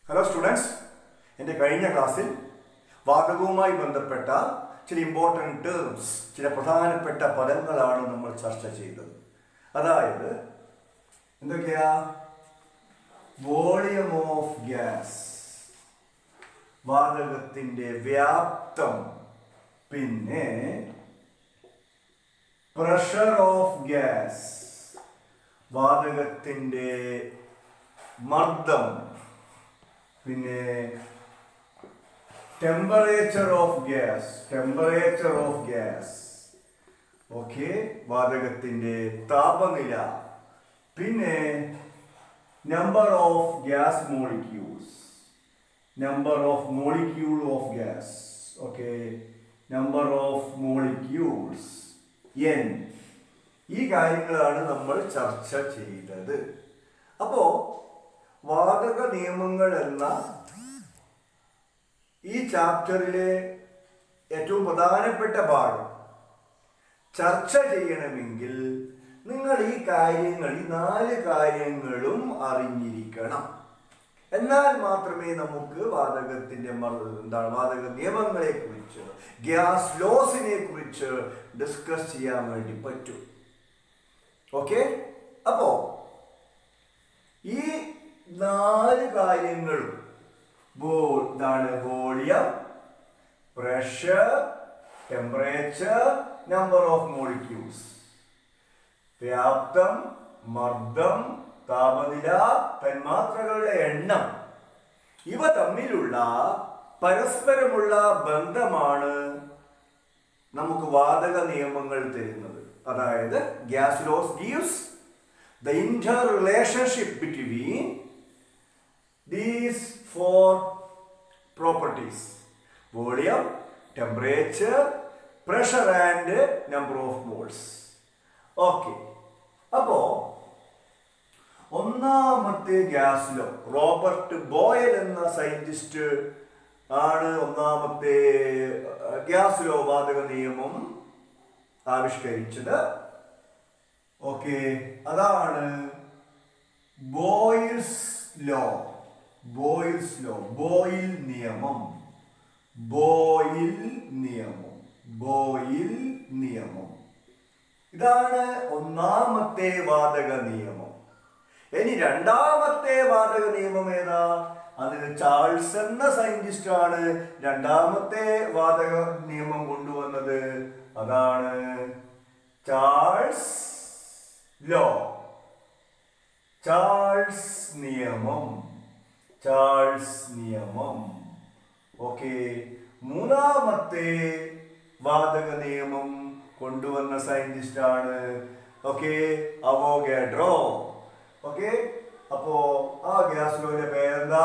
Hello students എൻ്റെ കഴിഞ്ഞ ക്ലാസ്സിൽ വാതകവുമായി ബന്ധപ്പെട്ട ചില ഇമ്പോർട്ടൻ്റ് ടേംസ് ചില പ്രധാനപ്പെട്ട പദങ്ങളാണ് നമ്മൾ ചർച്ച ചെയ്തത് അതായത് എന്തൊക്കെയാ വോളിയം ഓഫ് ഗ്യാസ് വാതകത്തിൻ്റെ വ്യാപ്തം പിന്നെ പ്രഷർ ഓഫ് ഗ്യാസ് വാതകത്തിൻ്റെ മർദ്ദം പിന്നെ temperature of gas temperature of gas okay വാതകത്തിൻ്റെ താപനില പിന്നെ number of gas molecules number of molecule of gas okay number of molecules N ഈ കാര്യങ്ങളാണ് നമ്മൾ ചർച്ച ചെയ്തത് അപ്പോൾ വാതക നിയമങ്ങൾ എന്ന ഈ ചാപ്റ്ററിലെ ഏറ്റവും പ്രധാനപ്പെട്ട ഭാഗം ചർച്ച ചെയ്യണമെങ്കിൽ നിങ്ങൾ ഈ കാര്യങ്ങൾ ഈ നാല് കാര്യങ്ങളും അറിഞ്ഞിരിക്കണം എന്നാൽ മാത്രമേ നമുക്ക് വാതകത്തിന്റെ മർ- എന്താണ് വാതക നിയമങ്ങളെ കുറിച്ച് ഗ്യാസ് ലോസിനെ കുറിച്ച് ഡിസ്കസ് ചെയ്യാൻ വേണ്ടി പറ്റൂ ഓക്കെ അപ്പോ ഈ നാല് കാര്യങ്ങളും വോ- ഇതാണ് volume pressure temperature number of molecules വ്യാപ്തം മർദ്ദം താപനില തന്മാത്രകളുടെ എണ്ണം ഇവ തമ്മിലുള്ള പരസ്പരമുള്ള ബന്ധമാണ് നമുക്ക് വാതക നിയമങ്ങൾ തരുന്നത് അതായത് gas laws gives the interrelationship between these four properties volume temperature pressure and number of moles okay അപ്പോ ഒന്നാമത്തെ ഗ്യാസ് ലോ റോബർട്ട് ബോയൽ എന്ന സയന്റിസ്റ്റ് ആണ് ഒന്നാമത്തെ ഗ്യാസ് ലോ വാതക നിയമം ആവിഷ്കരിച്ചത് ഓക്കെ അതാണ് Boyle's law Boyle's law Boyle നിയമം ബോയിൽ നിയമം ബോയിൽ നിയമം ഇതാണ് ഒന്നാമത്തെ വാതക നിയമം ഇനി രണ്ടാമത്തെ വാതക നിയമം ഏതാ അത് ചാൾസ് എന്ന സയന്റിസ്റ്റ് ആണ് രണ്ടാമത്തെ വാതക നിയമം കൊണ്ടുവന്നത് അതാണ് ചാൾസ് ലോ ചാൾസ് നിയമം ചാൾസ് നിയമം ഓക്കെ മൂന്നാമത്തെ വാതക നിയമം കൊണ്ടുവന്ന സയന്റിസ്റ്റ് ആണ് ഓക്കെ അവോഗാഡ്രോ ഓക്കെ അപ്പോ ആ ഗ്യാസ് ലോയുടെ പേരെന്താ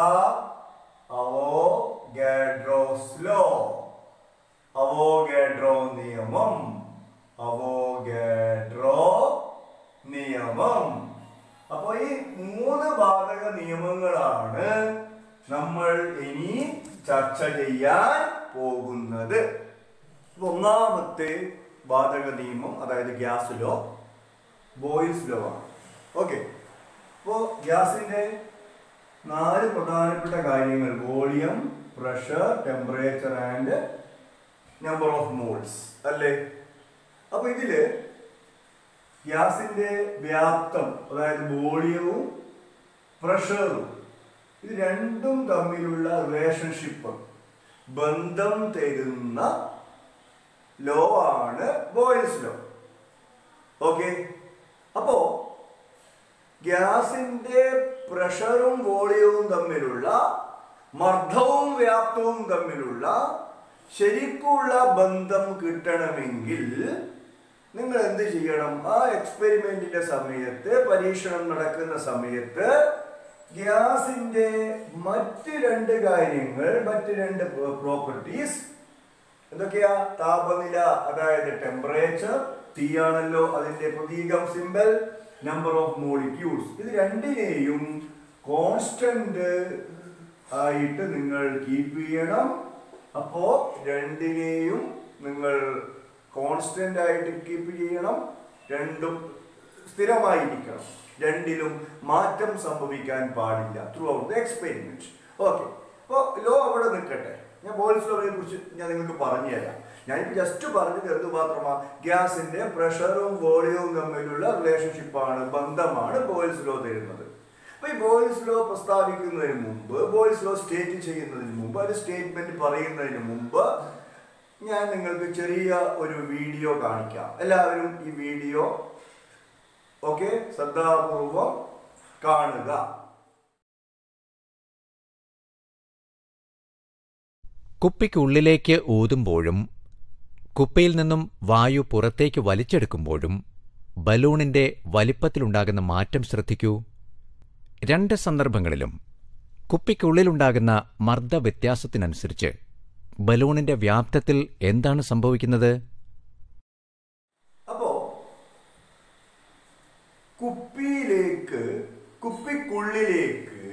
അവോഗാഡ്രോസ് ലോ അവോഗാഡ്രോ നിയമം അവോഗാഡ്രോ നിയമം അപ്പൊ ഈ മൂന്ന് വാതക നിയമങ്ങളാണ് നമ്മൾ ഇനി ചർച്ച ചെയ്യാൻ പോകുന്നത് ഇപ്പൊ ഒന്നാമത്തെ വാതക നിയമം അതായത് ഗ്യാസ് ലോ ബോയിൽസ് ലോ ആണ് ഓക്കെ അപ്പോൾ ഗ്യാസിന്റെ നാല് പ്രധാനപ്പെട്ട കാര്യങ്ങൾ volume pressure temperature and number of moles അല്ലേ അപ്പൊ ഇതില് ഗ്യാസിന്റെ വ്യാപ്തം അതായത് വോളിയവും പ്രഷറും ഇത് രണ്ടും തമ്മിലുള്ള റിലേഷൻഷിപ്പ് ബന്ധം തരുന്ന ലോ ആണ് ബോയിൽസ് ലോ ഓക്കെ അപ്പോ ഗ്യാസിന്റെ പ്രഷറും വോളിയവും തമ്മിലുള്ള മർദ്ദവും വ്യാപ്തവും തമ്മിലുള്ള ശരിക്കുള്ള ബന്ധം കിട്ടണമെങ്കിൽ നിങ്ങൾ എന്ത് ചെയ്യണം ആ എക്സ്പെരിമെന്റിന്റെ സമയത്ത് പരീക്ഷണം നടക്കുന്ന സമയത്ത് ഗ്യാസിന്റെ മറ്റ് രണ്ട് കാര്യങ്ങൾ മറ്റ് രണ്ട് പ്രോപ്പർട്ടീസ് എന്തൊക്കെയാ താപനില അതായത് ടെമ്പറേച്ചർ തീയാണല്ലോ അതിന്റെ പ്രതീകം സിമ്പൽ നമ്പർ ഓഫ് മോളിക്യൂൾസ് ഇത് രണ്ടിനെയും കോൺസ്റ്റന്റ് ആയിട്ട് നിങ്ങൾ കീപ്പ് ചെയ്യണം അപ്പോ രണ്ടിനെയും നിങ്ങൾ കോൺസ്റ്റന്റ് ആയിട്ട് കീപ്പ് ചെയ്യണം രണ്ടും സ്ഥിരമായിരിക്കണം രണ്ടിലും മാറ്റം സംഭവിക്കാൻ പാടില്ല throughout the experiment okay അപ്പോൾ ലോ അവിടെ നിൽക്കട്ടെ ഞാൻ ബോയിൽസ് ലോയെ കുറിച്ച് ഞാൻ നിങ്ങൾക്ക് പറഞ്ഞു തരാം ഞാനിപ്പോൾ ജസ്റ്റ് പറഞ്ഞത് എന്ത് മാത്രമാണ് ഗ്യാസിന്റെ പ്രഷറും വോളിയവും തമ്മിലുള്ള റിലേഷൻഷിപ്പാണ് ബന്ധമാണ് ബോയിൽസ് ലോ തരുന്നത് അപ്പൊ ഈ ബോയിൽസ് ലോ പ്രസ്താവിക്കുന്നതിന് മുമ്പ് ബോയിൽസ് ലോ സ്റ്റേറ്റ് ചെയ്യുന്നതിന് മുമ്പ് ഒരു സ്റ്റേറ്റ്മെന്റ് പറയുന്നതിന് മുമ്പ് ഞാൻ നിങ്ങൾക്ക് ചെറിയ ഒരു വീഡിയോ കാണിക്കാം എല്ലാവരും ഈ വീഡിയോ ഓക്കെ ശ്രദ്ധാപൂർവം കാണുക കുപ്പിക്കുള്ളിലേക്ക് ഊതുമ്പോഴും കുപ്പിയിൽ നിന്നും വായു പുറത്തേക്ക് വലിച്ചെടുക്കുമ്പോഴും ബലൂണിന്റെ വലിപ്പത്തിലുണ്ടാകുന്ന മാറ്റം ശ്രദ്ധിക്കൂ രണ്ട് സന്ദർഭങ്ങളിലും കുപ്പിക്കുള്ളിലുണ്ടാകുന്ന മർദ്ദ വ്യത്യാസത്തിനനുസരിച്ച് ബലൂണിന്റെ വ്യാപ്തത്തിൽ എന്താണ് സംഭവിക്കുന്നത് അപ്പോ കുപ്പിയിലേക്ക് കുപ്പിക്കുള്ളിലേക്ക്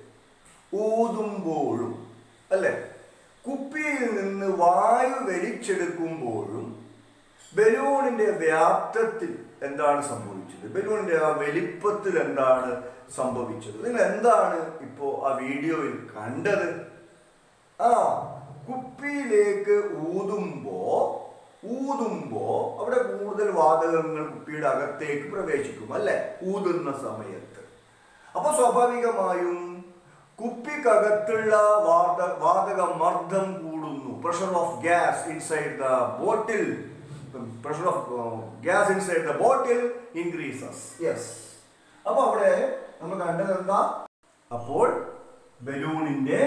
ഊതുമ്പോഴും അല്ലെ കുപ്പിയിൽ നിന്ന് വായു വലിച്ചെടുക്കുമ്പോഴും ബലൂണിന്റെ വ്യാപ്തത്തിൽ എന്താണ് സംഭവിച്ചത് ബലൂണിന്റെ ആ വലിപ്പത്തിൽ എന്താണ് സംഭവിച്ചത് നിങ്ങൾ എന്താണ് ഇപ്പോ ആ വീഡിയോയിൽ കണ്ടത് ആ കുപ്പിയിലേക്ക് ഊതുമ്പോ ഊതുമ്പോ അവിടെ കൂടുതൽ വാതകങ്ങൾ കുപ്പിയുടെ അകത്തേക്ക് പ്രവേശിക്കും അല്ലെ ഊതുന്ന സമയത്ത് അപ്പൊ സ്വാഭാവികമായും കുപ്പിക്കകത്തുള്ള വാത വാതക മർദ്ദം കൂടുന്നു pressure of gas inside the bottle pressure of gas inside the bottle increases yes അപ്പൊ അവിടെ നമ്മൾ കണ്ടത് എന്താ അപ്പോൾ ബലൂണിന്റെ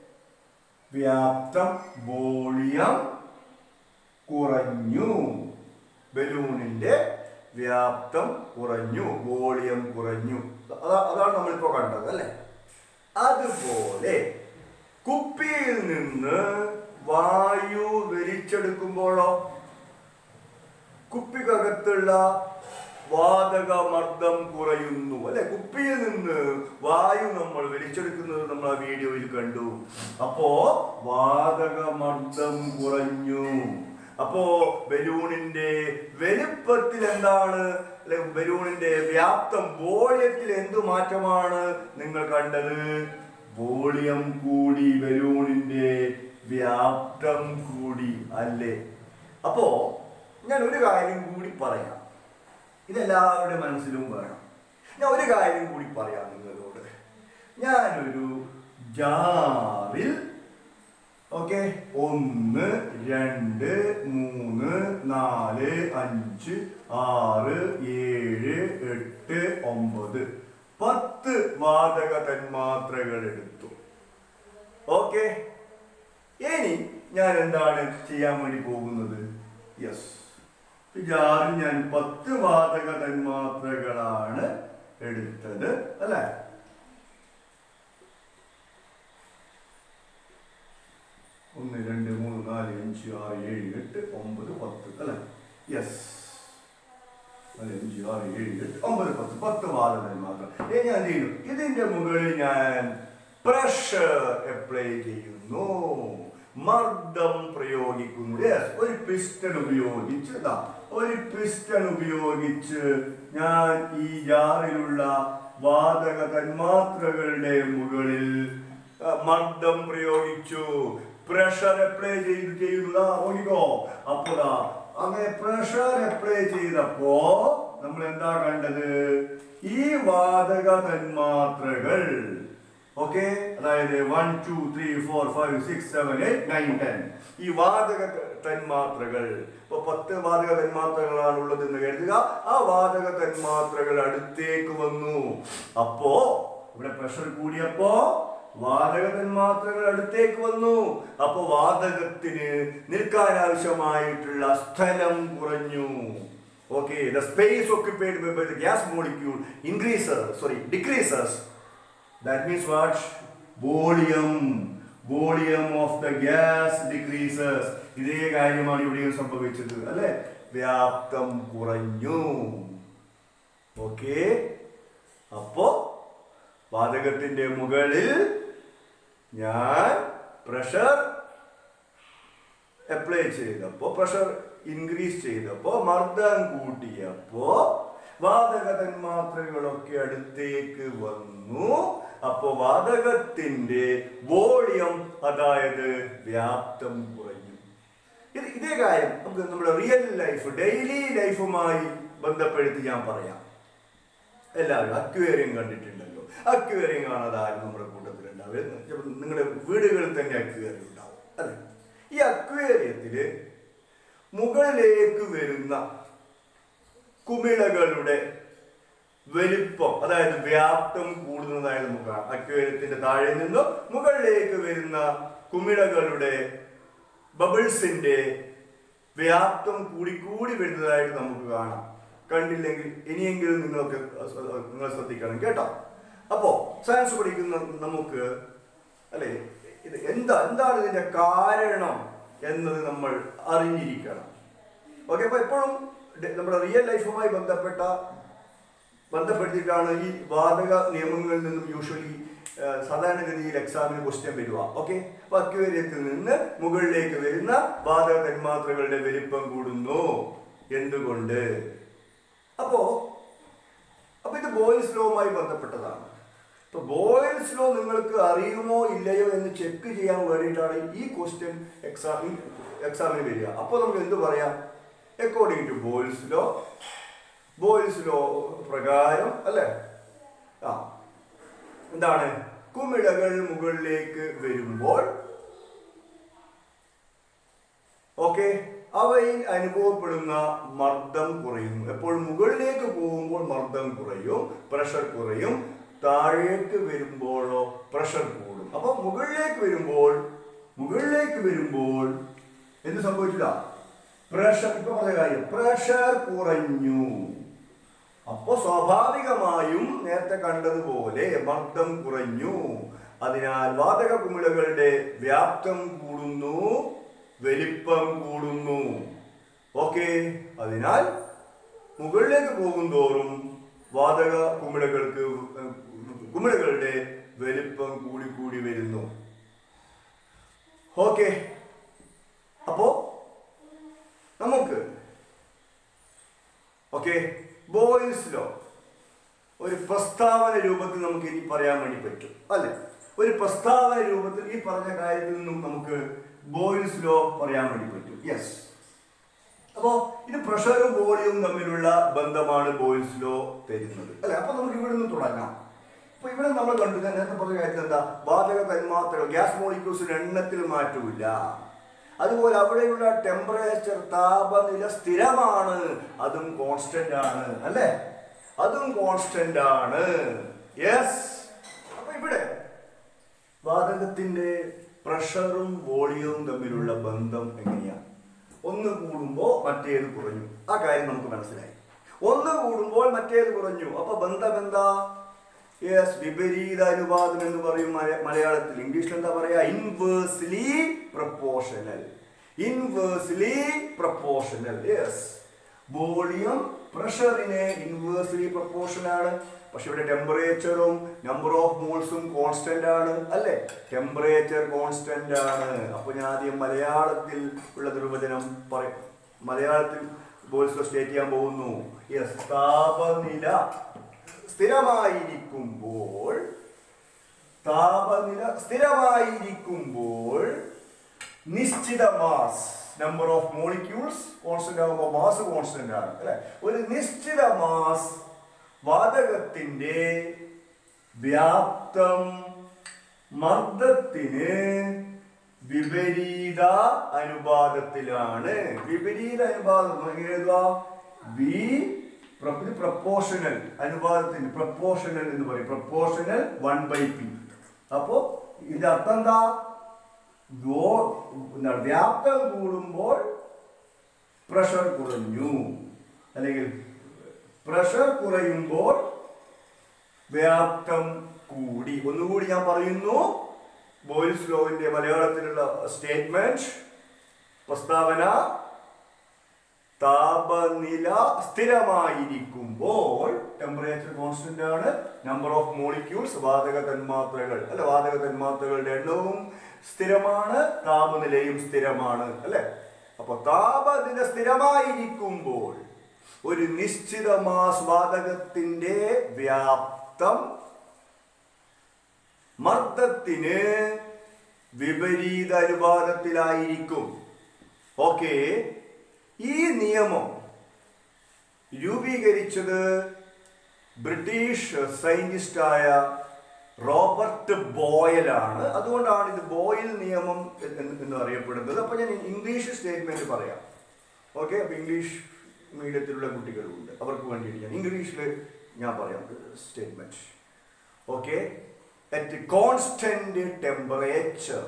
വ്യാപ്തം വോളിയം കുറഞ്ഞു ബലൂണിന്റെ വ്യാപ്തം കുറഞ്ഞു വോളിയം കുറഞ്ഞു അതാ അതാണ് നമ്മളിപ്പോ കണ്ടത് അല്ലെ അതുപോലെ കുപ്പിയിൽ നിന്ന് വായു വലിച്ചെടുക്കുമ്പോഴോ കുപ്പിക്കകത്തുള്ള വാതക മർദ്ദം കുറയുന്നു അല്ലെ കുപ്പിയിൽ നിന്ന് വായു നമ്മൾ വലിച്ചെടുക്കുന്നത് നമ്മൾ ആ വീഡിയോയിൽ കണ്ടു അപ്പോ വാതക മർദ്ദം കുറഞ്ഞു അപ്പോ ബലൂണിന്റെ വലുപ്പത്തിൽ എന്താണ് അല്ലെ ബലൂണിന്റെ വ്യാപ്തം വോളിയത്തിൽ എന്തു മാറ്റമാണ് നിങ്ങൾ കണ്ടത് വോളിയം കൂടി ബലൂണിന്റെ വ്യാപ്തം കൂടി അല്ലേ അപ്പോ ഞാൻ ഒരു കാര്യം കൂടി പറയാം ഇതെല്ലാവരുടെ മനസ്സിലും വേണം ഞാൻ ഒരു കാര്യം കൂടി പറയാം നിങ്ങളോട് ഞാനൊരു ജാറിൽ ഓക്കെ ഒന്ന് രണ്ട് മൂന്ന് നാല് അഞ്ച് ആറ് ഏഴ് എട്ട് ഒമ്പത് പത്ത് വാതക തന്മാത്രകൾ എടുത്തു ഓക്കെ ഇനി ഞാൻ എന്താണ് ചെയ്യാൻ വേണ്ടി പോകുന്നത് യെസ് ജാറിൽ ഞാൻ പത്ത് വാതക തന്മാത്രകളാണ് എടുത്തത് അല്ലേ ഒന്ന് രണ്ട് മൂന്ന് നാല് അഞ്ച് ആറ് ഏഴ് എട്ട് ഒമ്പത് പത്ത് അല്ലേ യെസ് നാല് അഞ്ച് ആറ് ഏഴ് എട്ട് ഒമ്പത് പത്ത് പത്ത് വാതക തന്മാത്രം ഇനി ഞാൻ ചെയ്യും ഇതിന്റെ മുകളിൽ ഞാൻ പ്രഷർ അപ്ലൈ ചെയ്യുന്നു മർദ്ദം പ്രയോഗിക്കുന്നു യെസ് ഒരു പിസ്റ്റൺ ഉപയോഗിച്ച് ഇതാ ഒരു പിസ്റ്റൺ ഉപയോഗിച്ച് ഞാൻ ഈ ജാറിലുള്ള വാതക തന്മാത്രകളുടെ മുകളിൽ ആ, മർദ്ദം പ്രയോഗിച്ചു പ്രഷർ അപ്ലൈ ചെയ്ത് ചെയ്യുന്നതാ നോക്കിക്കോ അപ്പോഴാ അങ്ങനെ പ്രഷർ അപ്ലൈ ചെയ്തപ്പോ നമ്മൾ എന്താ കണ്ടത് ഈ വാതക തന്മാത്രകൾ ഓക്കെ അതായത് one two three four five six seven eight nine ten ഈ വാതക ത- തന്മാത്രകൾ ഇപ്പൊ പത്ത് വാതക തന്മാത്രകളാണ് ഉള്ളത് എന്ന് കരുതുക ആ വാതക തന്മാത്രകൾ അടുത്തേക്ക് വന്നു അപ്പോ ഇവിടെ പ്രഷർ കൂടിയപ്പോ വാതക തന്മാത്രകൾ അടുത്തേക്ക് വന്നു അപ്പൊ വാതകത്തിന് നിൽക്കാൻ ആവശ്യമായിട്ടുള്ള സ്ഥലം കുറഞ്ഞു okay the space occupied by the gas molecule increases sorry decreases That means what? Volume. Volume of the gas decreases. ഇതേ കാര്യമാണ് ഇവിടെയും സംഭവിച്ചത് അല്ലെ വ്യാപ്തം കുറഞ്ഞു ഓക്കെ അപ്പോ വാതകത്തിന്റെ മുകളിൽ ഞാൻ പ്രഷർ അപ്ലൈ ചെയ്തപ്പോ പ്രഷർ ഇൻക്രീസ് ചെയ്തപ്പോ മർദ്ദം കൂട്ടിയപ്പോ വാതക തന്മാത്രകളൊക്കെ അടുത്തേക്ക് വന്നു അപ്പോ വാതകത്തിന്റെ വോളിയം അതായത് വ്യാപ്തം കുറഞ്ഞു ഇത് ഇതേ കാര്യം നമുക്ക് നമ്മുടെ റിയൽ ലൈഫ് ഡെയിലി ലൈഫുമായി ബന്ധപ്പെടുത്തി ഞാൻ പറയാം എല്ലാവരും അക്വേറിയം കണ്ടിട്ടുണ്ടല്ലോ അക്വേറിയം കാണാതെ ആരും നമ്മുടെ കൂട്ടത്തിലുണ്ടാവും ചിലപ്പോൾ നിങ്ങളുടെ വീടുകളിൽ തന്നെ അക്വേറിയം ഉണ്ടാവും അല്ലെ ഈ അക്വേറിയത്തില് മുകളിലേക്ക് വരുന്ന കുമിളകളുടെ വലിപ്പം അതായത് വ്യാപ്തം കൂടുന്നതായി നമുക്ക് കാണാം അക്വേറിയത്തിന്റെ താഴെ നിന്നും മുകളിലേക്ക് വരുന്ന കുമിളകളുടെ ബബിൾസിന്റെ വ്യാപ്തം കൂടിക്കൂടി വരുന്നതായിട്ട് നമുക്ക് കാണാം കണ്ടില്ലെങ്കിൽ ഇനിയെങ്കിലും നിങ്ങൾക്ക് നിങ്ങൾ ശ്രദ്ധിക്കണം കേട്ടോ അപ്പോ സയൻസ് പഠിക്കുന്ന നമുക്ക് അല്ലെ ഇത് എന്താ എന്താണ് ഇതിന്റെ കാരണം എന്നത് നമ്മൾ അറിഞ്ഞിരിക്കണം ഓക്കെ അപ്പൊ എപ്പോഴും ഡെ- നമ്മുടെ റിയൽ ലൈഫുമായി ബന്ധപ്പെട്ട ബന്ധപ്പെടുത്തിയിട്ടാണ് ഈ വാതക നിയമങ്ങളിൽ നിന്നും യൂഷ്വലി സാധാരണഗതിയിൽ എക്സാമിന് ക്വസ്റ്റ്യൻ വരിക ഓക്കെ അപ്പൊ അക്വേരിയത്തിൽ നിന്ന് മുകളിലേക്ക് വരുന്ന വാതക തന്മാത്രകളുടെ വലിപ്പം കൂടുന്നു എന്തുകൊണ്ട് അപ്പോ അപ്പൊ ഇത് ബോയിൽസ് ലോവുമായി ബന്ധപ്പെട്ടതാണ് ഇപ്പൊ ബോയിൽസ് ലോ നിങ്ങൾക്ക് അറിയുമോ ഇല്ലയോ എന്ന് ചെക്ക് ചെയ്യാൻ വേണ്ടിയിട്ടാണ് ഈ ക്വസ്റ്റ്യൻ എക്സാം എക്സാമിന് വരിക അപ്പോൾ നമുക്ക് എന്ത് പറയാം according to Boyle's law Boyle's law പ്രകാരം അല്ലേ ആ എന്താണ് കുമിളകൾ മുകളിലേക്ക് വരുമ്പോൾ ഓക്കെ അവയിൽ അനുഭവപ്പെടുന്ന മർദ്ദം കുറയുന്നു എപ്പോഴും മുകളിലേക്ക് പോകുമ്പോൾ മർദ്ദം കുറയും പ്രഷർ കുറയും താഴേക്ക് വരുമ്പോഴോ പ്രഷർ കൂടും അപ്പൊ മുകളിലേക്ക് വരുമ്പോൾ മുകളിലേക്ക് വരുമ്പോൾ എന്ത് സംഭവിച്ചില്ല പ്രഷർ ഇപ്പൊ പറഞ്ഞ കാര്യം പ്രഷർ കുറഞ്ഞു അപ്പോ സ്വാഭാവികമായും നേരത്തെ കണ്ടതുപോലെ മർദ്ദം കുറഞ്ഞു അതിനാൽ വാതക കുമിളകളുടെ വ്യാപ്തം കൂടുന്നു വലിപ്പം കൂടുന്നു ഓക്കെ അതിനാൽ മുകളിലേക്ക് പോകുന്തോറും വാതക കുമിളകൾക്ക് കുമിളകളുടെ വലിപ്പം കൂടി കൂടി വരുന്നു ഓക്കെ അപ്പോ നമുക്ക് ഓക്കെ ബോയ്സ് ലോ ഒരു പ്രസ്താവന രൂപത്തിൽ നമുക്ക് ഇനി പറയാൻ വേണ്ടി പറ്റും അല്ലെ ഒരു പ്രസ്താവന രൂപത്തിൽ ഈ പറഞ്ഞ കാര്യത്തിൽ നിന്നും നമുക്ക് ബോയ്സ് ലോ പറയാൻ വേണ്ടി പറ്റും യെസ് അപ്പോ ഇത് പ്രഷറും വോളിയവും തമ്മിലുള്ള ബന്ധമാണ് ബോയ്സ് ലോ തരുന്നത് അല്ലെ അപ്പൊ നമുക്ക് ഇവിടെ നിന്ന് തുടങ്ങാം അപ്പൊ ഇവിടെ നമ്മൾ കണ്ടു ഞാൻ നേരത്തെ പറഞ്ഞ കാര്യത്തിൽ എന്താ വാതക തന്മാത്രകൾ ഗ്യാസ് മോളിക്യൂൾസിന് എണ്ണത്തിൽ മാറ്റമില്ല അതുപോലെ അവിടെയുള്ള ടെമ്പറേച്ചർ താപനില സ്ഥിരമാണ് അതും കോൺസ്റ്റന്റ് ആണ് അല്ലേ അതും കോൺസ്റ്റന്റ് ആണ് യെസ് അപ്പൊ ഇവിടെ വാതകത്തിന്റെ പ്രഷറും വോളിയവും തമ്മിലുള്ള ബന്ധം എങ്ങനെയാണ് ഒന്ന് കൂടുമ്പോൾ മറ്റേത് കുറഞ്ഞു ആ കാര്യം നമുക്ക് മനസ്സിലായി ഒന്ന് കൂടുമ്പോൾ മറ്റേത് കുറഞ്ഞു അപ്പൊ ബന്ധം എന്താ യെസ് വിപരീത അനുപാതം എന്ന് പറയും മല- മലയാളത്തിൽ ഇംഗ്ലീഷിൽ എന്താ പറയാ inversely proportional inversely proportional yes volume പ്രഷറിന് ഇൻവേഴ്സ്ലി പ്രപ്പോർഷൻ ആണ് പക്ഷെ ഇവിടെ ടെമ്പറേച്ചറും നമ്പർ ഓഫ് മോൾസും കോൺസ്റ്റന്റ് ആണ് അല്ലെ ടെമ്പറേച്ചർ കോൺസ്റ്റന്റ് ആണ് അപ്പൊ ഞാൻ ആദ്യം മലയാളത്തിൽ ഉള്ള നിർവചനം പറയും മലയാളത്തിൽ ബോൾസ് സ്റ്റേറ്റ് ചെയ്യാൻ പോകുന്നു യെസ് താപനില സ്ഥിരമായിരിക്കുമ്പോൾ താപനില സ്ഥിരമായിരിക്കുമ്പോൾ നിശ്ചിത mass number of molecules constant ആകുമ്പോൾ മാസ് കോൺസ്റ്റന്റ് ആണ് അല്ലെ ഒരു നിശ്ചിത മാസ് വാതകത്തിന്റെ വ്യാപ്തം മർദ്ദത്തിന് വിപരീത അനുപാതത്തിലാണ് വിപരീത അനുപാതം എങ്ങനെ എഴുതുക വി പ്രപ്പോർഷണൽ അനുപാതത്തിന് പ്രപ്പോർഷണൽ എന്ന് പറയും പ്രപ്പോർഷണൽ വൺ ബൈ പി അപ്പോ ഇതിന്റെ അർത്ഥം എന്താ ഗോ- എന്താണ് വ്യാപ്തം കൂടുമ്പോൾ പ്രഷർ കുറഞ്ഞു അല്ലെങ്കിൽ പ്രഷർ കുറയുമ്പോൾ വ്യാപ്തം കൂടി ഒന്നുകൂടി ഞാൻ പറയുന്നു ബോയ്സ് ലോവിന്റെ മലയാളത്തിലുള്ള സ്റ്റേറ്റ്മെന്റ് പ്രസ്താവന താപനില സ്ഥിരമായിരിക്കുമ്പോൾ ടെമ്പറേച്ചർ കോൺസ്റ്റന്റ് ആണ് നമ്പർ ഓഫ് മോളിക്യൂൾസ് വാതക തന്മാത്രകൾ അല്ലെ വാതക തന്മാത്രകളുടെ എണ്ണവും സ്ഥിരമാണ് താപനിലയും സ്ഥിരമാണ് അല്ലെ അപ്പൊ താപനില സ്ഥിരമായിരിക്കുമ്പോൾ ഒരു നിശ്ചിത മാസ് വാതകത്തിന്റെ വ്യാപ്തം മർദ്ദത്തിന് വിപരീത അനുപാതത്തിലായിരിക്കും ഓക്കെ ഈ നിയമം രൂപീകരിച്ചത് ബ്രിട്ടീഷ് സയന്റിസ്റ്റായ റോബർട്ട് ബോയലാണ് അതുകൊണ്ടാണ് ഇത് ബോയിൽ നിയമം എന്ന് എന്ന് അറിയപ്പെടുന്നത് അപ്പോൾ ഞാൻ ഇംഗ്ലീഷ് സ്റ്റേറ്റ്മെന്റ് പറയാം ഓക്കെ അപ്പോൾ ഇംഗ്ലീഷ് മീഡിയത്തിലുള്ള കുട്ടികളുണ്ട് അവർക്ക് വേണ്ടിയിട്ട് ഞാൻ ഇംഗ്ലീഷിൽ ഞാൻ പറയാം statement okay at constant temperature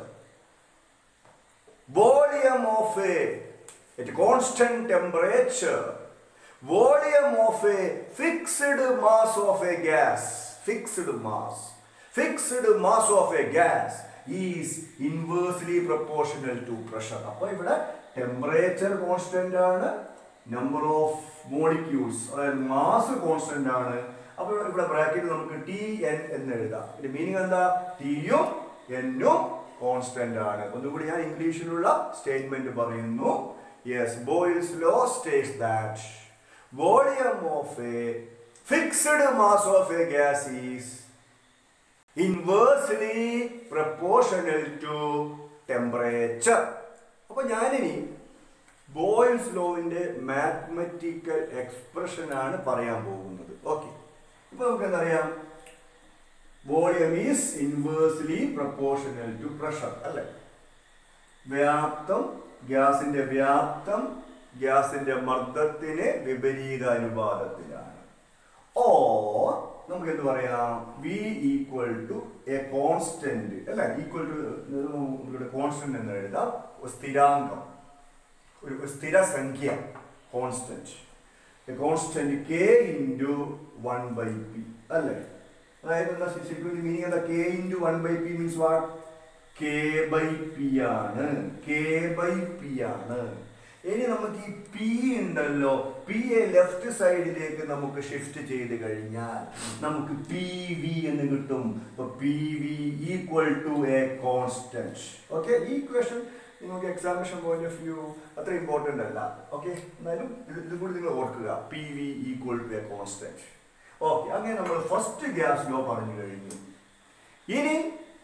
volume of a at constant temperature volume of a fixed mass of a gas fixed mass fixed mass of a gas is inversely proportional to pressure അപ്പോൾ ഇവിടെ temperature constant ആണ് number of molecules അതായത് mass constant ആണ് അപ്പോൾ ഇവിടെ bracket നമുക്ക് T N എന്ന് എഴുതാം ഇതിന്റെ മീനിങ് എന്താ ടിയും എന്നും കോൺസ്റ്റന്റ് ആണ് ഒന്നുകൂടി ഞാൻ ഇംഗ്ലീഷിലുള്ള സ്റ്റേറ്റ്മെന്റ് പറയുന്നു yes Boyle's law states that volume of a fixed mass of a gas is inversely proportional to temperature അപ്പൊ ഞാനിനി ബോയിൽസ് ലോവിന്റെ മാത്തമെറ്റിക്കൽ എക്സ്പ്രഷൻ ആണ് പറയാൻ പോകുന്നത് ഓക്കെ ഇപ്പൊ നമുക്ക് എന്തറിയാം volume is inversely proportional to pressure അല്ലേ വ്യാപ്തം ഗ്യാസിന്റെ വ്യാപ്തം ഗ്യാസിന്റെ മർദ്ദത്തിന് വിപരീത അനുപാതത്തിലാണ് ഓ നമുക്ക് എന്ത് പറയാം V equal to a constant അല്ല ഈക്വൽ ടു ഇവിടെ കോൺസ്റ്റന്റ് എന്ന് എഴുതാം ഒരു സ്ഥിരാങ്കം ഒരു ഒരു സ്ഥിരസംഖ്യ constant constant K into one by P അല്ലേ അതായത് എന്താ ശരിക്കും മീനിങ് എന്താ K into one by P means what K by P ആണ് കെ ബൈ പി ആണ് ഇനി നമുക്ക് ഈ പി ഉണ്ടല്ലോ പി എ ലെഫ്റ്റ് സൈഡിലേക്ക് നമുക്ക് ഷിഫ്റ്റ് ചെയ്ത് കഴിഞ്ഞാൽ നമുക്ക് പി വി എന്ന് കിട്ടും അപ്പൊ P V equal to a constant okay ഈ ക്വസ്റ്റൻ നിങ്ങൾക്ക് എക്സാമിനേഷൻ പോയിന്റ് ഓഫ് വ്യൂ അത്ര ഇമ്പോർട്ടൻ്റ് അല്ല ഓക്കെ എന്നാലും ഇത് ഇത് കൂടി നിങ്ങൾ ഓർക്കുക P V equal to a constant okay അങ്ങനെ നമ്മൾ ഫസ്റ്റ് ഗ്യാസ് ലോ പറഞ്ഞു കഴിഞ്ഞു ഇനി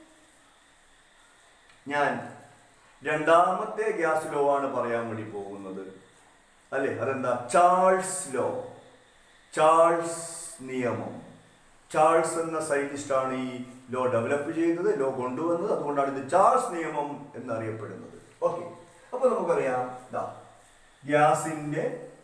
ഞാൻ രണ്ടാമത്തെ ഗ്യാസ് ലോ ആണ് പറയാൻ വേണ്ടി പോകുന്നത് അല്ലേ അതെന്താ ചാൾസ് ലോ ചാൾസ് നിയമം ചാൾസ് എന്ന സയന്റിസ്റ്റ് ആണ് ഈ ലോ ഡെവലപ്പ് ചെയ്തത് ലോ കൊണ്ടുവന്നത് അതുകൊണ്ടാണ് ഇത് ചാൾസ് നിയമം എന്നറിയപ്പെടുന്നത് ഓക്കെ അപ്പൊ നമുക്കറിയാം ദാ ഗ്യാസിന്റെ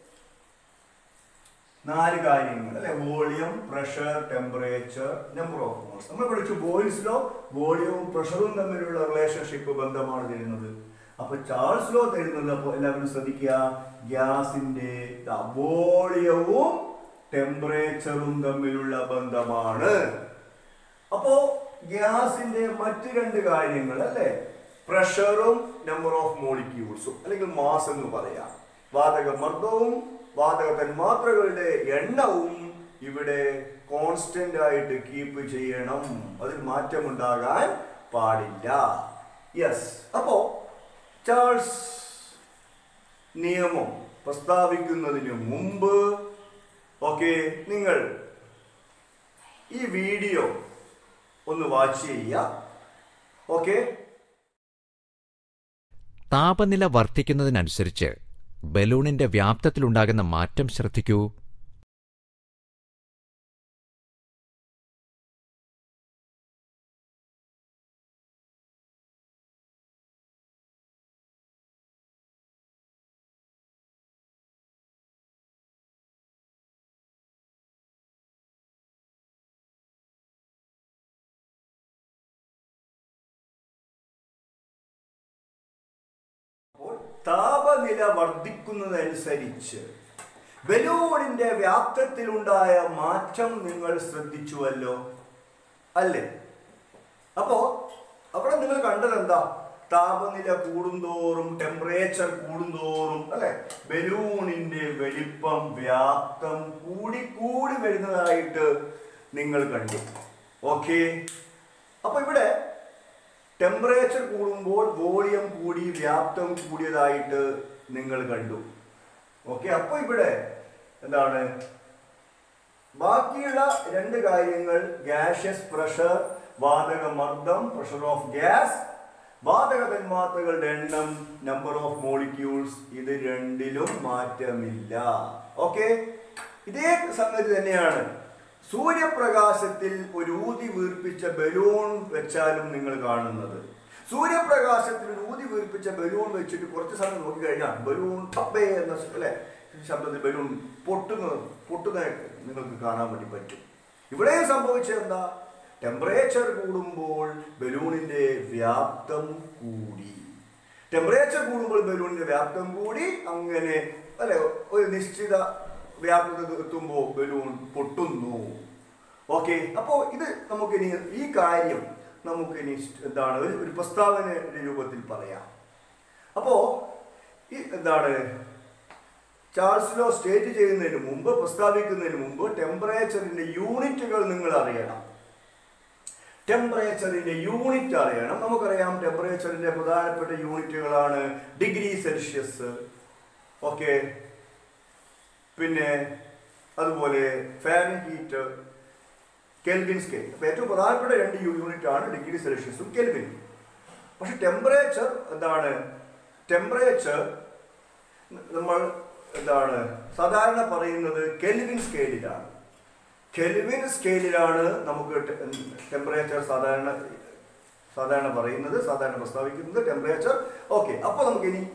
നാല് കാര്യങ്ങൾ അല്ലെ volume pressure temperature number of moles നമ്മൾ പഠിച്ചു ബോയിൽസ് ലോ വോളിയവും പ്രഷറും തമ്മിലുള്ള റിലേഷൻഷിപ്പ് ബന്ധമാണ് തരുന്നത് അപ്പൊ ചാൾസ് ലോ തരുന്നത് അപ്പോൾ എല്ലാവരും ശ്രദ്ധിക്കുക ഗ്യാസിന്റെ വോളിയവും ടെമ്പറേച്ചറും തമ്മിലുള്ള ബന്ധമാണ് അപ്പോ ഗ്യാസിന്റെ മറ്റ് രണ്ട് കാര്യങ്ങൾ അല്ലെ പ്രഷറും നമ്പർ ഓഫ് മോളിക്യൂൾസും അല്ലെങ്കിൽ മാസ് എന്ന് പറയാം വാതക മർദ്ദവും വാതക തന്മാത്രകളുടെ എണ്ണവും ഇവിടെ കോൺസ്റ്റന്റ് ആയിട്ട് കീപ്പ് ചെയ്യണം അതിൽ മാറ്റമുണ്ടാകാൻ പാടില്ല യെസ് അപ്പോ ചാൾസ് നിയമം പ്രസ്താവിക്കുന്നതിന് മുമ്പ് ഓക്കെ നിങ്ങൾ ഈ വീഡിയോ ഒന്ന് വാച്ച് ചെയ്യുക ഓക്കെ താപനില വർദ്ധിക്കുന്നതിനനുസരിച്ച് ബലൂണിന്റെ വ്യാപ്തത്തിലുണ്ടാകുന്ന മാറ്റം ശ്രദ്ധിക്കൂ അപ്പോൾ താപനില വർദ്ധിക്കുന്നതനുസരിച്ച് ബലൂണിന്റെ വ്യാപ്തത്തിലുണ്ടായ മാറ്റം നിങ്ങൾ ശ്രദ്ധിച്ചുവല്ലോ അല്ലേ അപ്പോ അവിടെ നിങ്ങൾ കണ്ടത് എന്താ താപനില കൂടുന്തോറും ടെമ്പറേച്ചർ കൂടുന്തോറും അല്ലെ ബലൂണിന്റെ വലിപ്പം വ്യാപ്തം കൂടി കൂടി വരുന്നതായിട്ട് നിങ്ങൾ കണ്ടു ഓക്കെ അപ്പൊ ഇവിടെ ടെമ്പറേച്ചർ കൂടുമ്പോൾ വോളിയം കൂടി വ്യാപ്തം കൂടിയതായിട്ട് നിങ്ങൾ കണ്ടു ഓക്കെ അപ്പോൾ ഇവിടെ എന്താണ് ബാക്കിയുള്ള രണ്ട് കാര്യങ്ങൾ ഗ്യാഷ്യസ് പ്രഷർ വാതക മർദ്ദം പ്രഷർ ഓഫ് ഗ്യാസ് വാതക തന്മാത്രകളുടെ എണ്ണം നമ്പർ ഓഫ് മോളിക്യൂൾസ് ഇത് രണ്ടിലും മാറ്റമില്ല ഓക്കെ ഇതേ സംഗതി തന്നെയാണ് സൂര്യപ്രകാശത്തിൽ ഒരു ഊതി വീർപ്പിച്ച ബലൂൺ വെച്ചാലും നിങ്ങൾ കാണുന്നത് സൂര്യപ്രകാശത്തിൽ ഒരു ഊതി വീർപ്പിച്ച ബലൂൺ വെച്ചിട്ട് കുറച്ച് സമയം നോക്കിക്കഴിഞ്ഞാൽ ബലൂൺ ടപ്പേ എന്ന അല്ലെ ശബ്ദത്തിൽ ബലൂൺ പൊട്ടുന്ന പൊട്ടുന്നതായിട്ട് നിങ്ങൾക്ക് കാണാൻ വേണ്ടി പറ്റും ഇവിടെ സംഭവിച്ചത് എന്താ ടെമ്പറേച്ചർ കൂടുമ്പോൾ ബലൂണിന്റെ വ്യാപ്തം കൂടി ടെമ്പറേച്ചർ കൂടുമ്പോൾ ബലൂണിന്റെ വ്യാപ്തം കൂടി അങ്ങനെ അല്ലെ ഒരു നിശ്ചിത വ്യാപ്തത എത്തുമ്പോൾ ബലൂൺ പൊട്ടുന്നു ഓക്കെ അപ്പോൾ ഇത് നമുക്കിനി ഈ കാര്യം നമുക്കിനി എന്താണ് ഒരു ഒരു പ്രസ്താവനയുടെ രൂപത്തിൽ പറയാം അപ്പോൾ ഈ എന്താണ് ചാൾസ് ലോ സ്റ്റേറ്റ് ചെയ്യുന്നതിന് മുമ്പ് പ്രസ്താവിക്കുന്നതിന് മുമ്പ് ടെമ്പറേച്ചറിന്റെ യൂണിറ്റുകൾ നിങ്ങൾ അറിയണം ടെമ്പറേച്ചറിന്റെ യൂണിറ്റ് അറിയണം നമുക്കറിയാം ടെമ്പറേച്ചറിന്റെ പ്രധാനപ്പെട്ട യൂണിറ്റുകളാണ് ഡിഗ്രി സെൽഷ്യസ് ഓക്കെ പിന്നെ അതുപോലെ ഫാരൻഹീറ്റ് കെൽവിൻ സ്കെയിൽ അപ്പോൾ ഏറ്റവും പ്രധാനപ്പെട്ട രണ്ട് യൂണിറ്റ് ആണ് ഡിഗ്രി സെൽഷ്യസും കെൽവിനും പക്ഷെ ടെമ്പറേച്ചർ എന്താണ് ടെമ്പറേച്ചർ നമ്മൾ എന്താണ് സാധാരണ പറയുന്നത് കെൽവിൻ സ്കെയിലിലാണ് കെൽവിൻ സ്കെയിലിലാണ് നമുക്ക് ടെമ്പറേച്ചർ സാധാരണ സാധാരണ പറയുന്നത് സാധാരണ പ്രസ്താവിക്കുന്നത് ടെമ്പറേച്ചർ ഓക്കെ അപ്പോൾ നമുക്കിനി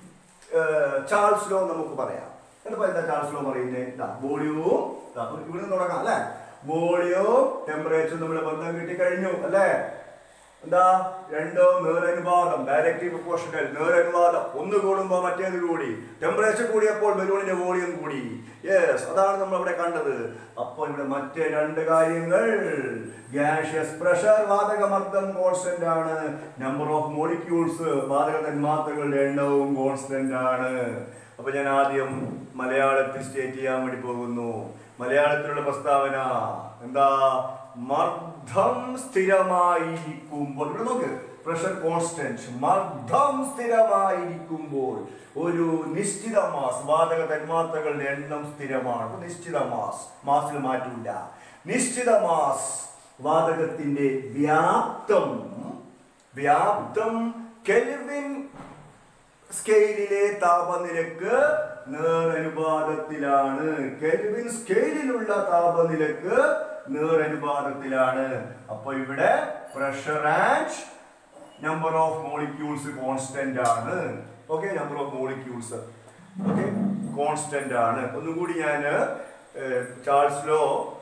ചാൾസ് ലോ നമുക്ക് പറയാം എന്നിപ്പോൾ എന്താ ചാൾസ് ലോ പറയുന്നത് വോളിയവും ഇവിടെ നിന്ന് തുടങ്ങാം അല്ലേ വോളിയവും ടെമ്പറേച്ചർ നമ്മൾ ബന്ധം കിട്ടിക്കഴിഞ്ഞു അല്ലേ എന്താ രണ്ടോ നേരനുപാതം ഡയറക്റ്റീവ് പ്രൊപ്പോർഷണൽ നേരനുപാതം ഒന്ന് കൂടുമ്പോൾ മറ്റേത് കൂടി ടെമ്പറേച്ചർ കൂടിയപ്പോൾ ബലൂണിന്റെ വോളിയം കൂടി യെസ് അതാണ് നമ്മൾ അവിടെ കണ്ടത് അപ്പോൾ ഇവിടെ മറ്റേ രണ്ട് കാര്യങ്ങൾ ഗ്യാഷ്യസ് പ്രഷർ വാതകമർദ്ദം കോൺസ്റ്റന്റ് ആണ് നമ്പർ ഓഫ് മോളിക്യൂൾസ് വാതക തന്മാത്രകളുടെ എണ്ണവും കോൺസ്റ്റന്റ് ആണ് അപ്പൊ ഞാൻ ആദ്യം മലയാളത്തിൽ സ്റ്റേറ്റ് ചെയ്യാൻ വേണ്ടി പോകുന്നു മലയാളത്തിലുള്ള പ്രസ്താവന എന്താ മർദ്ദം സ്ഥിരമായിരിക്കുമ്പോൾ ഇവിടെ നോക്ക് പ്രഷർ കോൺസ്റ്റന്റ് മർദ്ദം സ്ഥിരമായിരിക്കുമ്പോൾ ഒരു നിശ്ചിത മാസ് വാതക തന്മാത്രകളുടെ എണ്ണം സ്ഥിരമാണ് അപ്പൊ നിശ്ചിത മാസ് മാസിൽ മാറ്റില്ല നിശ്ചിത മാസ് വാതകത്തിന്റെ വ്യാപ്തം വ്യാപ്തം കെൽവിൻ സ്കെയിലിലെ താപനിലക്ക് നേരനുപാതത്തിലാണ് കെൽവിൻ സ്കെയിലിലുള്ള താപനിലക്ക് നേരനുപാതത്തിലാണ് അപ്പൊ ഇവിടെ pressure and number of molecules constant ആണ് okay number of molecules okay constant ആണ് ഒന്നുകൂടി ഞാൻ ചാൾസ് ലോ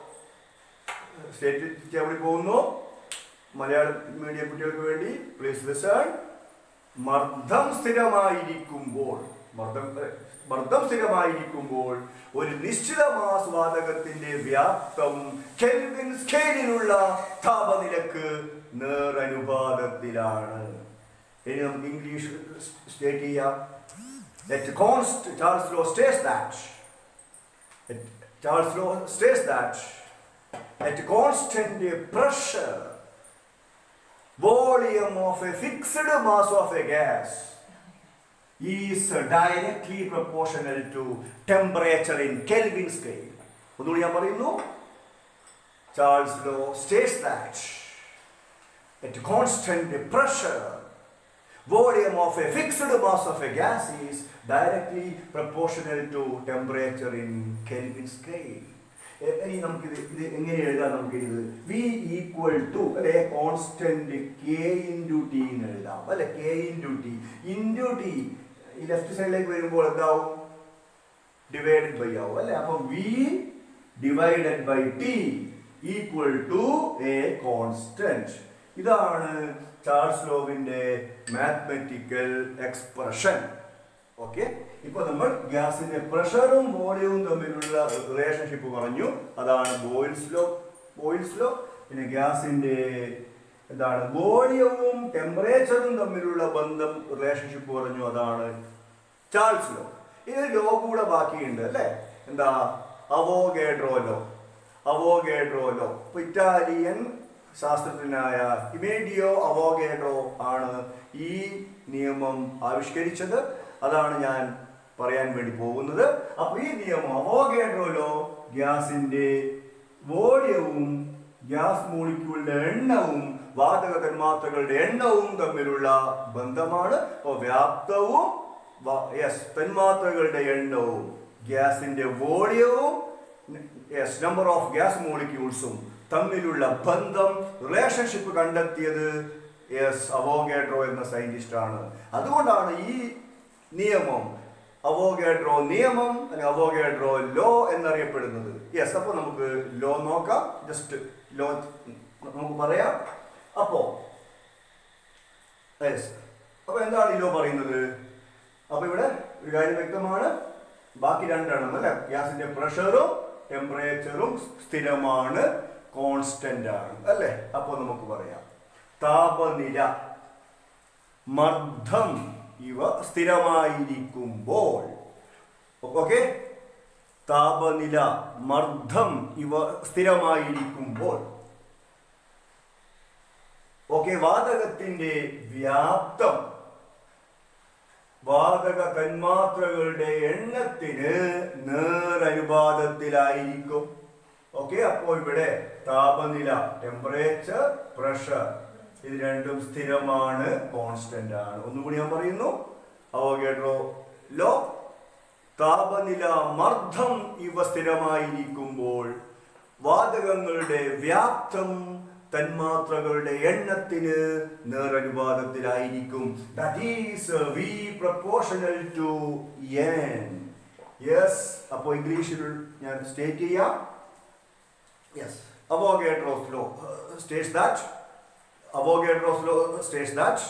സ്റ്റേറ്റ് ചെയ്യാൻ വേണ്ടി പോകുന്നു മലയാളം മീഡിയം കുട്ടികൾക്ക് വേണ്ടി പ്ലീസ് ലിസൺ മർദ്ദം സ്ഥിരമായിരിക്കുമ്പോൾ മർദ്ദം മർദ്ദം സ്ഥിരമായിരിക്കുമ്പോൾ ഒരു നിശ്ചിത മാസ് വാതകത്തിന്റെ വ്യാപ്തം കെൽവിൻ സ്കെയിലിലുള്ള താപനിലക്ക് നേരനുപാതത്തിലാണ് ഇനി നമുക്ക് ഇംഗ്ലീഷ് സ്റ്റേറ്റ് ചെയ്യാം That const Charles Law states that it, Charles Law states that at constant pressure volume of a fixed mass of a gas is directly proportional to temperature in Kelvin scale. ഒന്നുകൂടി ഞാൻ പറയുന്നു Charles law states that at constant pressure volume of a fixed mass of a gas is directly proportional to temperature in Kelvin scale. എ- ഇനി നമുക്കിത് ഇത് എങ്ങനെ എഴുതാം നമുക്കിത് വി ഈക്വൽ ടു അല്ലെ കോൺസ്റ്റന്റ് കെ ഇൻറ്റു ടി എന്ന് എഴുതാം അല്ലെ K into T into T ഈ ലെഫ്റ്റ് സൈഡിലേക്ക് വരുമ്പോൾ എന്താവും ഡിവൈഡഡ് ബൈ ആവും അല്ലെ അപ്പൊ V divided by T equal to a constant ഇതാണ് ചാൾസ് ലോവിന്റെ മാത്തമെറ്റിക്കൽ എക്സ്പ്രഷൻ ഓക്കെ ഇപ്പൊ നമ്മൾ ഗ്യാസിന്റെ പ്രഷറും വോളിയവും തമ്മിലുള്ള റിലേഷൻഷിപ്പ് പറഞ്ഞു അതാണ് ബോയിൽസ് ലോ ബോയിൽസ് ലോ പിന്നെ ഗ്യാസിന്റെ എന്താണ് വോളിയവും ടെമ്പറേച്ചറും തമ്മിലുള്ള ബന്ധം റിലേഷൻഷിപ്പ് പറഞ്ഞു അതാണ് ചാൾസ് ലോ ഇത് ലോ കൂടെ ബാക്കിയുണ്ട് അല്ലേ എന്താ അവോഗേഡ്രോ ലോ അവോഗേഡ്രോ ലോ ഇപ്പൊ ഇറ്റാലിയൻ ശാസ്ത്രജ്ഞനായ ഇമേഡിയോ അവോഗേഡ്രോ ആണ് ഈ നിയമം ആവിഷ്കരിച്ചത് അതാണ് ഞാൻ പറയാൻ വേണ്ടി പോകുന്നത് അപ്പൊ ഈ നിയമം അവോഗേഡ്രോ ലോ ഗ്യാസിന്റെ വോളിയവും ഗ്യാസ് മോളിക്യൂളിന്റെ എണ്ണവും വാതക തന്മാത്രകളുടെ എണ്ണവും തമ്മിലുള്ള ബന്ധമാണ് അപ്പോൾ വ്യാപ്തവും യെസ് തന്മാത്രകളുടെ എണ്ണവും ഗ്യാസിന്റെ വോളിയവും യെസ് നമ്പർ ഓഫ് ഗ്യാസ് മോളിക്യൂൾസും തമ്മിലുള്ള ബന്ധം റിലേഷൻഷിപ്പ് കണ്ടെത്തിയത് യെസ് അവോഗേഡ്രോ എന്ന സയന്റിസ്റ്റ് ആണ് അതുകൊണ്ടാണ് ഈ നിയമം അവോഗേഡ്രോ നിയമം അല്ലെങ്കിൽ അവോഗേഡ്രോ ലോ എന്നറിയപ്പെടുന്നത് യെസ് അപ്പോൾ നമുക്ക് ലോ നോക്കാം ജസ്റ്റ് ലോ നമുക്ക് പറയാം അപ്പോ യെസ് അപ്പൊ എന്താണ് ഈ ലോ പറയുന്നത് അപ്പൊ ഇവിടെ ഒരു കാര്യം വ്യക്തമാണ് ബാക്കി രണ്ടെണ്ണം അല്ലെ ഗ്യാസിന്റെ പ്രഷറും ടെമ്പറേച്ചറും സ്ഥിരമാണ് കോൺസ്റ്റന്റ് ആണ് അല്ലെ അപ്പൊ നമുക്ക് പറയാം താപനില മർദ്ദം ഇവ സ്ഥിരമായിരിക്കുമ്പോൾ ഓക്കെ താപനില മർദ്ദം ഇവ സ്ഥിരമായിരിക്കുമ്പോൾ ഓക്കെ വാതകത്തിന്റെ വ്യാപ്തം വാതക തന്മാത്രകളുടെ എണ്ണത്തിന് നേരനുപാതത്തിലായിരിക്കും ഓക്കെ അപ്പോൾ ഇവിടെ താപനില ടെമ്പറേച്ചർ പ്രഷർ ഇത് രണ്ടും സ്ഥിരമാണ് കോൺസ്റ്റന്റ് ആണ് ഒന്നുകൂടി ഞാൻ പറയുന്നു അവോഗേഡ്രോ ലോ താപനില മർദ്ദം ഇവ സ്ഥിരമായിരിക്കുമ്പോൾ വാതകങ്ങളുടെ വ്യാപ്തം തന്മാത്രകളുടെ എണ്ണത്തിന് നേരനുപാതത്തിലായിരിക്കും that is V proportional to N yes അപ്പോൾ ഇംഗ്ലീഷിൽ ഞാൻ സ്റ്റേറ്റ് ചെയ്യാം yes Avogadro's law states that Avogadro's law states that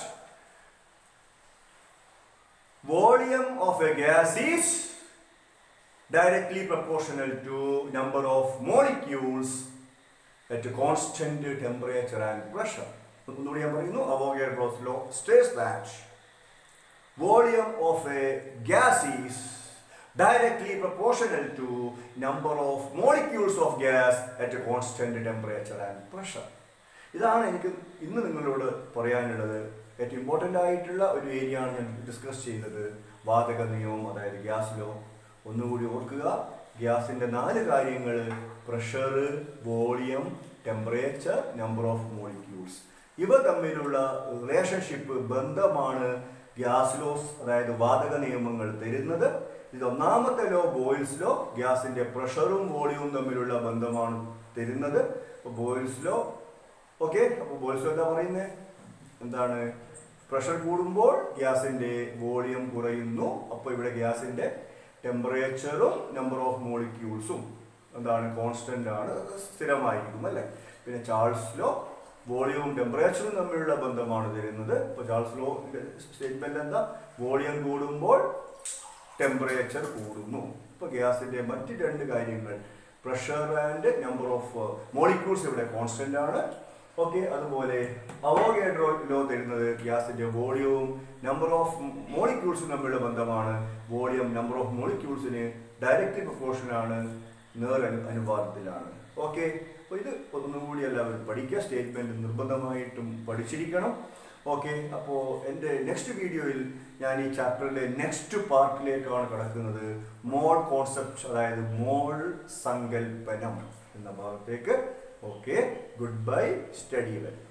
volume of a gas is directly proportional to number of molecules at a constant temperature and pressure. ഒന്നുകൂടി ഞാൻ പറയുന്നു Avogadro's law states that volume of a gas is directly proportional to number of molecules of gas at a constant temperature and pressure. ഇതാണ് എനിക്ക് ഇന്ന് നിങ്ങളോട് പറയാനുള്ളത് ഏറ്റവും important ആയിട്ടുള്ള ഒരു ഏരിയ ആണ് ഞാൻ ഡിസ്കസ് ചെയ്തത് വാതക നിയമം അതായത് ഗ്യാസ് ലോ ഒന്നുകൂടി ഓർക്കുക ഗ്യാസിൻ്റെ നാല് കാര്യങ്ങൾ pressure volume temperature number of molecules ഇവ തമ്മിലുള്ള റിലേഷൻഷിപ്പ് ബന്ധമാണ് ഗ്യാസ് ലോസ് അതായത് വാതക നിയമങ്ങൾ തരുന്നത് ഇത് ഒന്നാമത്തെ ലോ ബോയിൽസ് ലോ ഗ്യാസിന്റെ പ്രഷറും വോളിയവും തമ്മിലുള്ള ബന്ധമാണ് തരുന്നത് ബോയിൽസ് ലോ ഓക്കെ അപ്പോൾ ബോയിൽസ് ലോ എന്താ പറയുന്നത് എന്താണ് പ്രഷർ കൂടുമ്പോൾ ഗ്യാസിന്റെ വോളിയം കുറയുന്നു അപ്പോൾ ഇവിടെ ഗ്യാസിന്റെ ടെമ്പറേച്ചറും നമ്പർ ഓഫ് മോളിക്യൂൾസും എന്താണ് കോൺസ്റ്റന്റ് ആണ് സ്ഥിരമായിരിക്കും അല്ലേ പിന്നെ ചാൾസ് ലോ വോളിയവും ടെമ്പറേച്ചറും തമ്മിലുള്ള ബന്ധമാണ് തരുന്നത് ഇപ്പോൾ ചാൾസ് ലോ സ്റ്റേറ്റ്മെന്റ് എന്താ വോളിയം കൂടുമ്പോൾ ടെമ്പറേച്ചർ കൂടുന്നു ഇപ്പോൾ ഗ്യാസിന്റെ മറ്റ് രണ്ട് കാര്യങ്ങൾ pressure and number of molecules ഇവിടെ കോൺസ്റ്റന്റ് ആണ് ഓക്കെ അതുപോലെ അവോഗേഡ്രോ ലോ തരുന്നത് ഗ്യാസിന്റെ വോളിയവും നമ്പർ ഓഫ് മോളിക്യൂൾസും തമ്മിലുള്ള ബന്ധമാണ് വോളിയം നമ്പർ ഓഫ് മോളിക്യൂൾസിന് ഡയറക്റ്റ്ലി പ്രൊപ്പോർഷൻ ആണ് നേർ അനു- അനുപാതത്തിലാണ് ഓക്കെ അപ്പോൾ ഇത് ഒന്നുകൂടി എല്ലാവരും പഠിക്കുക സ്റ്റേറ്റ്മെന്റ് നിർബന്ധമായിട്ടും പഠിച്ചിരിക്കണം ഓക്കെ അപ്പോൾ എൻ്റെ നെക്സ്റ്റ് വീഡിയോയിൽ ഞാൻ ഈ ചാപ്റ്ററിലെ നെക്സ്റ്റ് പാർട്ടിലേക്കാണ് കിടക്കുന്നത് മോൾ കോൺസെപ്റ്റ് അതായത് മോൾ സങ്കൽപ്പനം എന്ന ഭാഗത്തേക്ക് okay good bye study well